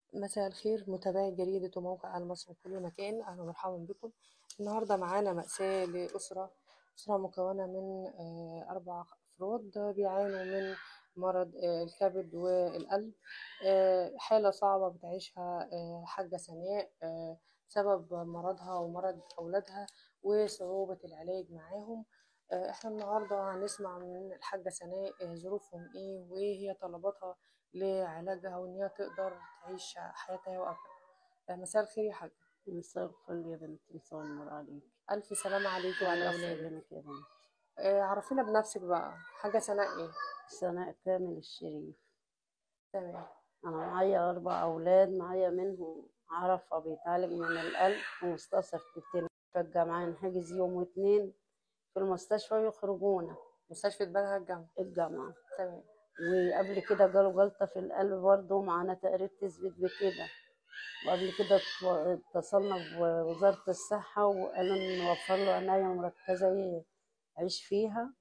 مساء الخير متابعي جريدة وموقع المصري في كل مكان أهلا ومرحبا بكم النهاردة معانا مأساة لأسرة أسرة مكونة من آه، أربع أفراد بيعانوا من مرض آه، الكبد والقلب آه، حالة صعبة بتعيشها آه، حاجة سناء آه، بسبب مرضها ومرض أولادها وصعوبة العلاج معاهم آه، احنا النهاردة هنسمع من الحاجة سناء آه، ظروفهم ايه وايه هي طلباتها لعلاجها وإن هي تقدر تعيش حياتها وأبنائها آه، مساء الخير يا حاجة مساء الفل يا بنتي مساء النور عليك ألف سلامة عليكي وعلى الله أولادك يسلمك يا بنتي آه، عرفينا بنفسك بقى حاجة سناء إيه سناء كامل الشريف تمام أنا معايا أربع أولاد معايا منهم عرفة بيتعالج من القلب في مستشفى في الجامعة نحجز يوم واتنين في المستشفى ويخرجونا مستشفى بنها الجامعة الجامعة تمام وقبل كده جاله جلطة في القلب برضه معانا تقرير تثبت بكده وقبل كده ات- اتصلنا بوزارة الصحة وقالوا إن نوفر له عناية مركزة يعيش فيها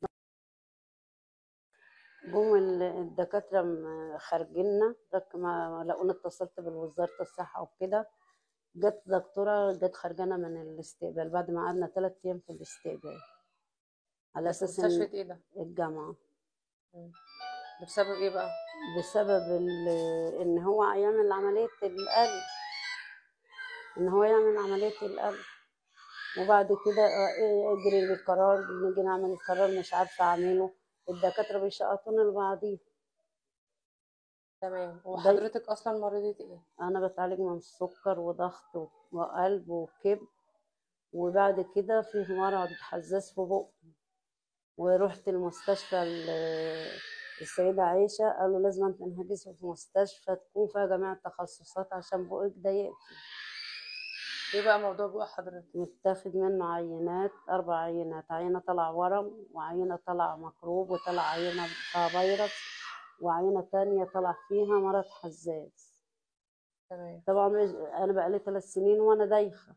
جم ال- الدكاترة م- خارجينا رك- ما ما لقونا اتصلت بالوزارة الصحة وكده جت دكتورة جت خارجانا من الاستقبال بعد ما قعدنا ثلاث أيام في الاستقبال على ده أساس مستشفى إن إيه ده؟ الجامعة مم. ده بسبب إيه بقى؟ بسبب ال- إن هو يعمل عملية القلب إن هو يعمل عملية القلب وبعد كده آه، إيه، اجري بالقرار نيجي نعمل القرار مش عارفة أعمله الدكاترة بيشقطونا لبعضيهم تمام ده وحضرتك أصلا مريضة إيه؟ انا بتعالج من السكر وضغط وقلب وكبد وبعد كده في مرض حساس في بقي ورحت المستشفى ال- السيدة عائشة قالوا لازم انت تنحجز في مستشفى تكون فيها جميع التخصصات عشان بقك ده يقفل إيه بقى موضوع بقى حضرتك؟ متاخد منه عينات أربع عينات عينة طلع ورم وعينة طلع ميكروب وطلع عينة فيها فيروس وعينة تانية طلع فيها مرض حساس تمام طبعا مش- انا بقالي ثلاث سنين وانا دايخه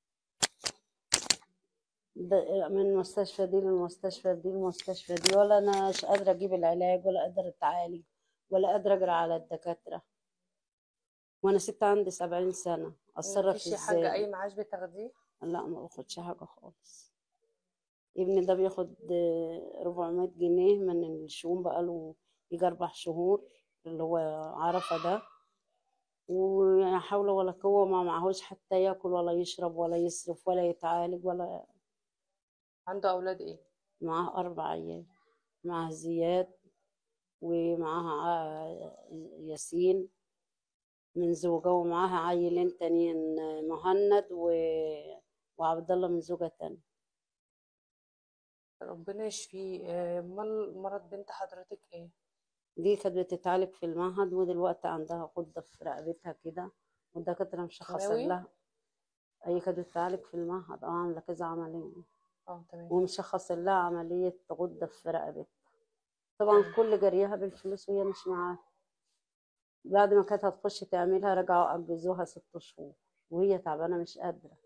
ده- من المستشفى دي للمستشفى دي للمستشفى دي ولا انا مش قادره اجيب العلاج ولا قادره اتعالج ولا قادره اجري على الدكاتره وانا ست عندي سبعين سنه اتصرف مفيش يا حاجة أي ازاي معاش بتاخديه؟ لا ما باخدش حاجه خالص ابني ده بياخد آه، 400 جنيه من الشؤون بقاله يجي اربع شهور اللي هو عرفه ده ولا حول ولا قوه ما معهوش حتى ياكل ولا يشرب ولا يصرف ولا يتعالج ولا عنده أولاد إيه؟ معاه أربع عيال معاه زياد ومعاها ع- ياسين من زوجة ومعاها عيلين تانيين مهند و... وعبد الله من زوجة تانية ربنا يشفيه آه، أمال مرض بنت حضرتك إيه؟ دي كانت بتتعالج في المعهد ودلوقتي عندها غدة في رقبتها كده والدكاترة مشخصة كيماوي؟ لها هي كانت بتتعالج في المعهد اه عاملة كذا عملية أه تمام ومشخص لها عملية غدة في رقبتها طبعا تمام كل جريها بالفلوس وهي مش معاها بعد ما كانت هتخش تعملها رجعوا أجزوها ست شهور وهي تعبانة مش قادرة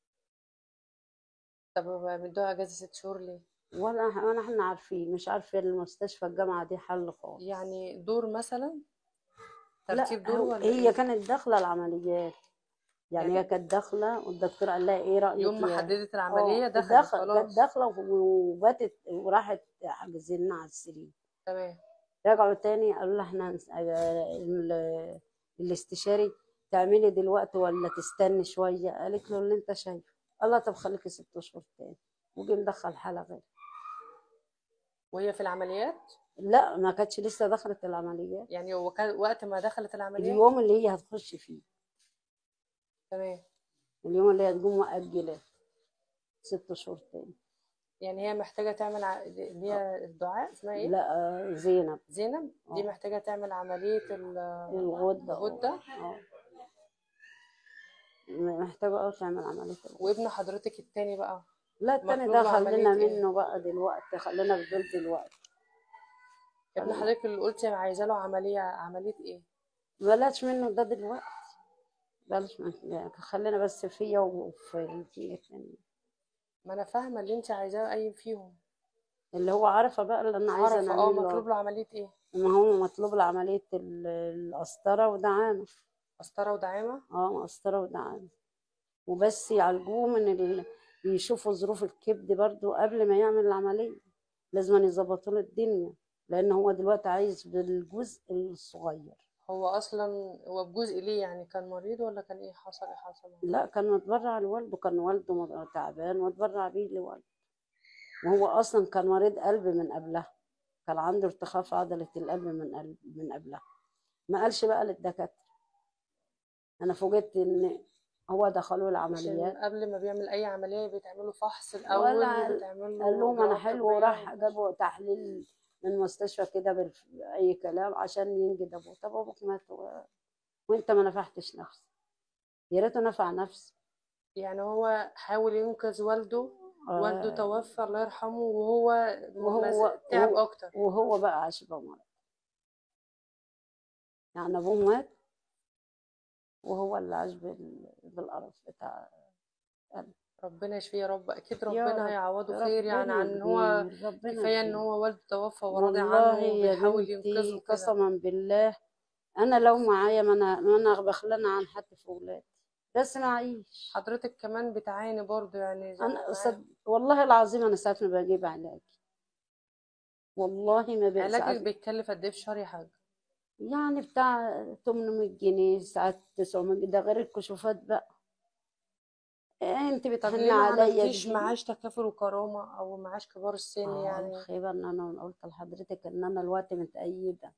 طب مدوها أجازة ست شهور ليه؟ ولا ولا احنا عارفين مش عارفة المستشفى الجامعة دي حل خالص يعني دور مثلا لا ترتيب دور هو ولا هي إيه؟ كانت داخلة العمليات يعني هي يعني كانت داخلة والدكتور قال لها ايه رأيك يوم ما يا حددت اه العملية دخلت دخل كانت خلاص داخلة وباتت وراحت حجزلنا على السرير تمام رجعوا تاني قالوا لها احنا هنس- آه، ال- الاستشاري تعملي دلوقتي ولا تستني شوية قالت له اللي انت شايفه قال لها طب خليكي ست اشهر تاني وجي مدخل حالة غير وهي في العمليات لا ما كانتش لسه دخلت العمليات يعني هو كان وقت ما دخلت العمليات اليوم اللي هي هتخش فيه تمام اليوم اللي هي تقوم مؤجلة ست شهور تاني يعني هي محتاجة تعمل ع... اللي اه هي الدعاء اسمها ايه؟ لا آه، زينب زينب دي اه محتاجة تعمل عملية ال- الغدة اه الغدة اه محتاجة اه تعمل عملية الغدة وابن حضرتك التاني بقى لا التاني مطلوب ده له عملية خلينا ايه؟ منه بقى دلوقتي خلينا في دول دلوقتي ابن خلينا حضرتك اللي قلتي عايزة له عملية عملية ايه؟ بلاش منه ده دلوقتي بلاش منه يعني خلينا بس فيا وفي الاتنين التانيين ما انا فاهمة اللي انت عايزاه اي فيهم اللي هو عارفة بقى اللي انا عايزة عرف اه نعمل مطلوب له له عملية ايه؟ ما هو مطلوب له عملية ال- القسطرة وده عامل قسطرة ودعامة اه مقسطرة ودعامة وبس يعالجوه من ال... يشوفوا ظروف الكبد برضو قبل ما يعمل العملية لازم يظبطوا له الدنيا لأن هو دلوقتي عايش بالجزء الصغير هو اصلا هو بجزء ليه يعني كان مريض ولا كان ايه حصل ايه حصل لا كان متبرع لوالده كان والده م- تعبان واتبرع بيه لوالده وهو أصلا كان مريض قلب من قبلها كان عنده ارتخاء في عضلة القلب من قلب من قبلها ما قالش بقى للدكاترة أنا فوجئت إن هو دخلوه عشان العمليات قبل ما بيعمل اي عملية بيتعملوا فحص الاول ولا وبيتعمل قال له لهم انا اجراءات حلو طبية وراح جابوا تحليل من مستشفى كده بالف... اي كلام عشان ينجد ابوه طب ابوك مات و... وانت ما نفعتش نفسك يا ريته نفع نفسه يعني هو حاول ينقذ والده والده آه، توفى الله يرحمه وهو وهو مز- تعب وهو, اكتر وهو بقى عاش بمرض يعني ابوه مات وهو اللي عاش بال... بالقرف بتاع ربنا يشفيه يا رب اكيد يا ربنا رب هيعوضه خير يعني ربنا عن ان هو كبير ربنا كفايه ان كبير هو والده توفى وراضي عنه والله يا وبيحاول ينقذه بنتي كده قسما بالله انا لو معايا ما انا ما انا بخلنا عن حد في ولادي بس معيش حضرتك كمان بتعاني برضه يعني زي انا معاهم صد... والله العظيم انا ساعات ما بجيب علاج والله ما بقى علاجك ساعات بيتكلف قد ايه في شهر يا حاج يعني بتاع 800 جنيه ساعات 900 ده غير الكشوفات بقى إيه انت طب بتحن ليه ما عليا عملتيش تجيبي معاش تكافل وكرامه او معاش كبار السن اه يعني الخيبة ان انا قلت لحضرتك ان انا الوقت متأيدة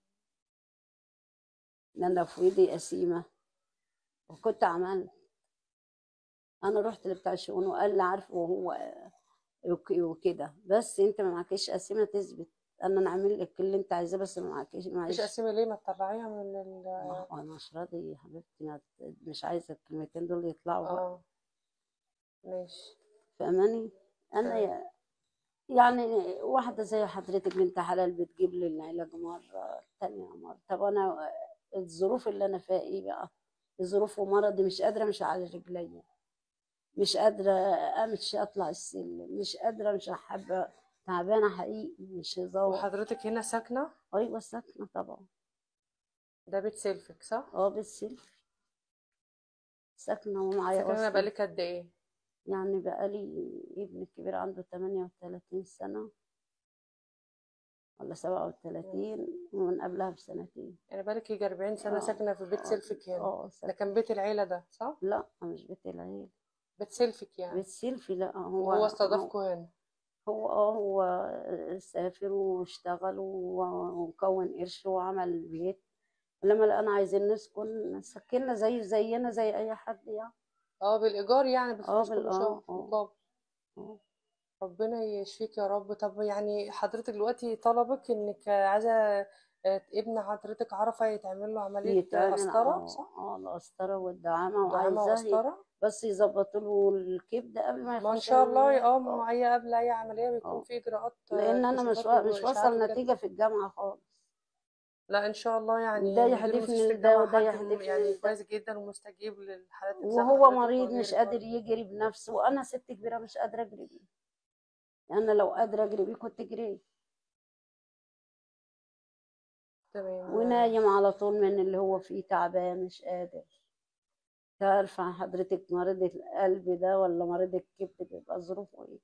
ان انا في ايدي قسيمة وكنت عملت انا رحت لبتاع الشؤون وقال لي عارف وهو وك- وكده بس انت ما معكيش قسيمة تثبت انا نعمل لك اللي انت عايزاه بس ما معكيش مفيش معيش قسيمه ليه ما تطلعيها من ال ما هو انا مش راضي يا حبيبتي ما- مش عايزة الكلمتين دول يطلعوا بقى اه ماشي فاهماني انا تمام يا- يعني واحدة زي حضرتك بنت حلال بتجيب لي العلاج مرة تانية مرة طب أنا الظروف اللي أنا فيها إيه بقى الظروف ومرضي مش قادرة مش على رجلي مش قادرة أمشي أطلع السلم مش قادرة مش حابة تعبانة حقيقي مش هزار وحضرتك هنا ساكنه أيوة ساكنة طبعا ده بيت سيلفك صح اه بالسلف ساكنة ومعايا ساكنه هنا أصلا بقالك قد ايه يعني بقالي ابني الكبير عنده 38 سنة ولا 37 ومن قبلها بسنتين يعني بقالك يجي 40 سنه اه ساكنه في بيت اه سيلفك هنا اه ده ساكنة كان بيت العيله ده صح لا مش بيت العيلة بيت سيلفك يعني بيت سيلفي لا هو وهو هو استضافكوا هنا هو اه هو سافر واشتغل و- وكون قرش وعمل بيت لما لقينا عايزين نسكن سكننا زي زينا زي اي حد يعني اه بالايجار يعني اه بفلوس بال كل اه شهر اه مقابل اه ربنا يشفيك يا رب طب يعني حضرتك دلوقتي طلبك انك عايزه آه، ابن حضرتك عرفه يتعمل له عمليه يتعمل قسطره اه صح اه القسطرة والدعامة دعامه وعايزاه ي- وقسطره بس يظبطوا له الكبد قبل ما ما ان يخش شاء الله العمليات اه ما هو اه اي قبل اي عمليه بيكون اه في اجراءات آه، لان انا مش كشوفات وا- مش واشاعات واصل وكده نتيجة في الجامعة خالص لا ان شاء الله ده يعني مدير يحدفني مستشفى لده الجامعه وده حد م- يحدفني يعني لده كويس جدا ومستجيب للحالات اللي زي وهو حضرتك مريض مش وغيرك قادر برضه يجري بنفسه وانا ست كبيره مش قادره اجري بيه انا لو قادره اجري بيه كنت جريت تمام ونايم على طول من اللي هو فيه تعبان مش قادر تعرف حضرتك مريض القلب ده ولا مريض الكبد بيبقى ظروفه ايه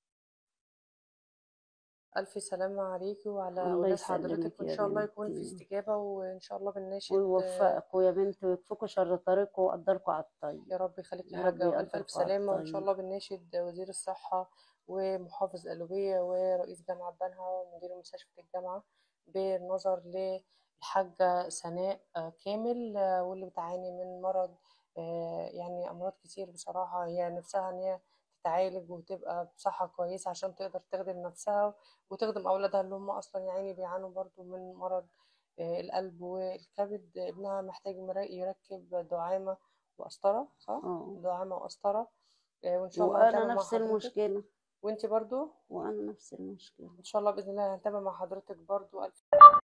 ألف سلامة عليكي وعلى الله أولاد حضرتك يسلمك وإن يا شاء الله يكون في بنتي استجابة وإن شاء الله بنناشد ويوفقكوا يا بنتي ويكفيكوا شر طريقه ويقدركوا على الطيب يا رب يخليك يا يا رب حاجة وألف ألف يقدركوا على سلامة وإن شاء الطيب الله بنناشد وزير الصحة ومحافظ قلوبية ورئيس جامعة بنها ومدير مستشفى الجامعة بالنظر للحاجة سناء آه، كامل آه، واللي بتعاني من مرض آه، يعني أمراض كتير بصراحة هي نفسها إن هي تتعالج وتبقى بصحة كويسة عشان تقدر تخدم نفسها وتخدم أولادها اللي هم أصلا يعني بيعانوا برضو من مرض آه، القلب والكبد ابنها محتاج مرا- يركب دعامة وقسطرة صح؟ اه دعامة وقسطرة آه، وإن شاء الله وانا هنتابع مع نفس حضرتك المشكله وإنتي برضو وانا نفس المشكله إن شاء الله بإذن الله هنتابع مع حضرتك برضو ألف